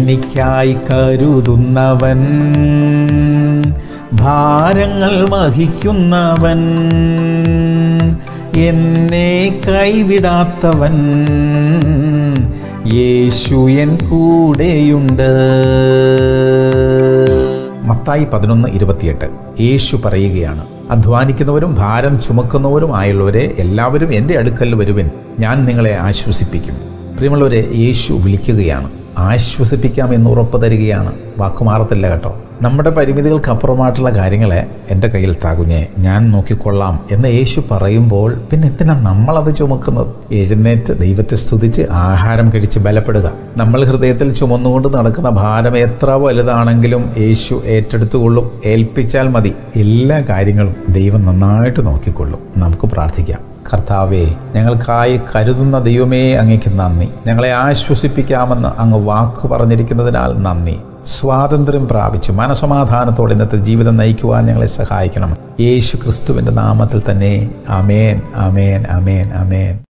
എനിക്കായി കരുതുന്നവൻ ഭാരങ്ങൾ വഹിക്കുന്നവൻ എന്നെ കൈവിടാത്തവൻ യേശു എൻ കൂടെയുണ്ട് മത്തായി പതിനൊന്ന് ഇരുപത്തിയെട്ട് യേശു പറയുകയാണ് അധ്വാനിക്കുന്നവരും ഭാരം ചുമക്കുന്നവരും ആയുള്ളവരെ എല്ലാവരും എൻ്റെ അടുക്കൽ വരുവിൻ ഞാൻ നിങ്ങളെ ആശ്വസിപ്പിക്കും പ്രിയമുള്ളവരെ യേശു വിളിക്കുകയാണ് ആശ്വസിപ്പിക്കാമെന്ന് ഉറപ്പ് തരികയാണ് വാക്കുമാറത്തില്ല കേട്ടോ നമ്മുടെ പരിമിതികൾക്കപ്പുറമായിട്ടുള്ള കാര്യങ്ങളെ എൻ്റെ കയ്യിൽ താകുഞ്ഞേ ഞാൻ നോക്കിക്കൊള്ളാം എന്ന് യേശു പറയുമ്പോൾ പിന്നെ എന്തിനാ നമ്മളത് ചുമക്കുന്നത് എഴുന്നേറ്റ് ദൈവത്തെ സ്തുതിച്ച് ആഹാരം കഴിച്ച് ബലപ്പെടുക നമ്മൾ ഹൃദയത്തിൽ ചുമന്നുകൊണ്ട് നടക്കുന്ന ഭാരം എത്ര വലുതാണെങ്കിലും യേശു ഏറ്റെടുത്തുകൊള്ളും ഏൽപ്പിച്ചാൽ മതി എല്ലാ കാര്യങ്ങളും ദൈവം നന്നായിട്ട് നോക്കിക്കൊള്ളും നമുക്ക് പ്രാർത്ഥിക്കാം കർത്താവേ ഞങ്ങൾക്കായി കരുതുന്ന ദൈവമേ അങ്ങേക്ക് നന്ദി ഞങ്ങളെ ആശ്വസിപ്പിക്കാമെന്ന് അങ്ങ് വാക്ക് പറഞ്ഞിരിക്കുന്നതിനാൽ നന്ദി സ്വാതന്ത്ര്യം പ്രാപിച്ച് മനസമാധാനത്തോടെ ഇന്നത്തെ ജീവിതം നയിക്കുവാൻ ഞങ്ങളെ സഹായിക്കണം യേശു ക്രിസ്തുവിൻ്റെ നാമത്തിൽ തന്നെ അമേൻ അമേൻ അമേൻ അമേൻ